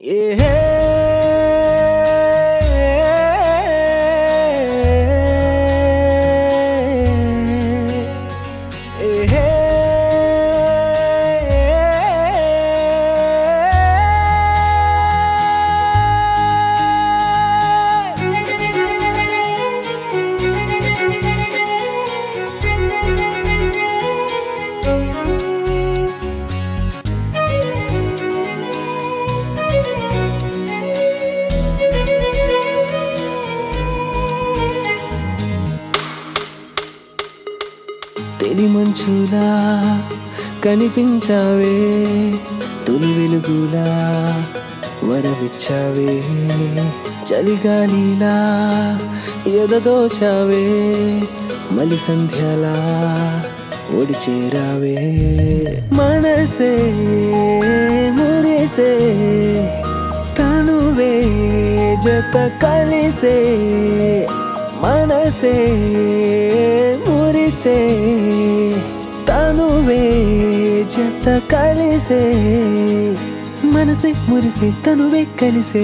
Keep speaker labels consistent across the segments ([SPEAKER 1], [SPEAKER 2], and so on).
[SPEAKER 1] తెలి మంచులా కనిపించావే తొలి వెలుగులా వరవిచ్చావే చలిగాలిలా ఎదదోచావే మలి సంధ్యలా ఒడి చేరావే మనసే మురిసే తనువే జత కలిసే మనసే మురిసే తనువే జత కలిసే మనసే మురిసే తనువే కలిసే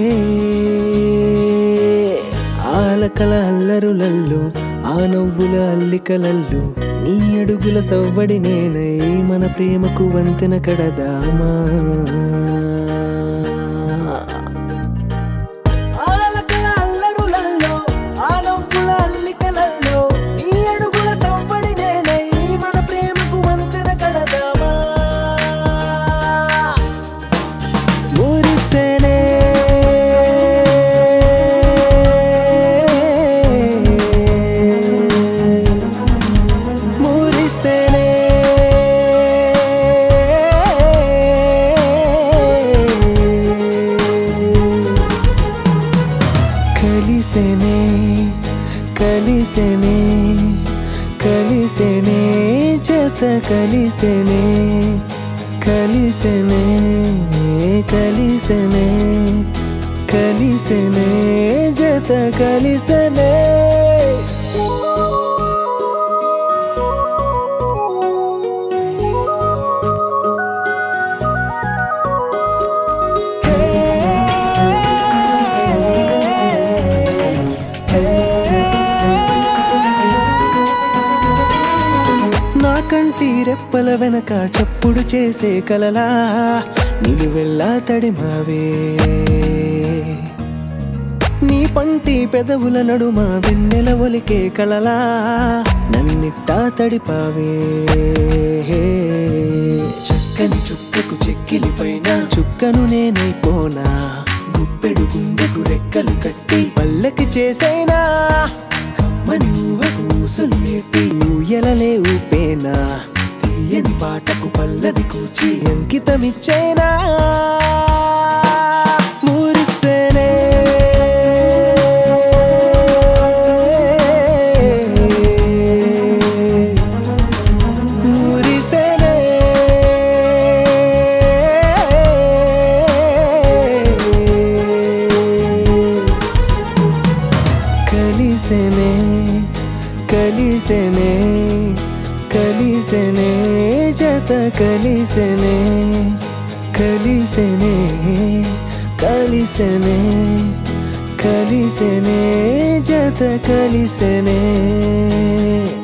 [SPEAKER 1] ఆలకల అల్లరులల్లు ఆ నవ్వుల అల్లికలల్లు నీ అడుగుల సవ్వడి నేనై మన ప్రేమకు వంతెన కడదామా ఆలకల అల్లరులల్లో, ఆ నవ్వుల అల్లికలల్లో, నీ అడుగుల సవ్వడి నేనై మన ప్రేమకు వంతెన కడదామా? మురిసెనే మురిసెనే కలిసెనే కలిసెనే కలిసెనే జత కలిసెనే కలిసెనే కలిసెనే కలిసెనే జత కలిసెనే నా కంటి రెప్పల వెనక చప్పుడు చేసే కలలా నిలువెల్లా తడిమావే నీ పంటి పెదవుల నడుమ వెన్నెల ఒలికే కలలా నన్నిట్టా తడిపావే చక్కని చుక్కకు చెక్కిలి పైన చుక్కను నేనే కోనా గుప్పెడు గుండెకు రెక్కలు కట్టి పల్లకి చేసైనా కమ్మని ఊహకు ఊసులు నేర్పి ఊయలలే ఊపేనా తీయని పాటకు పల్లవి కూచి అంకితమిచ్చేనా మురిసేనే మురిసేనే కలిసెనే కలిసెనే కలిసెనే జత కలిసెనే కలిసెనే కలిసెనే కలిసెనే జత కలిసెనే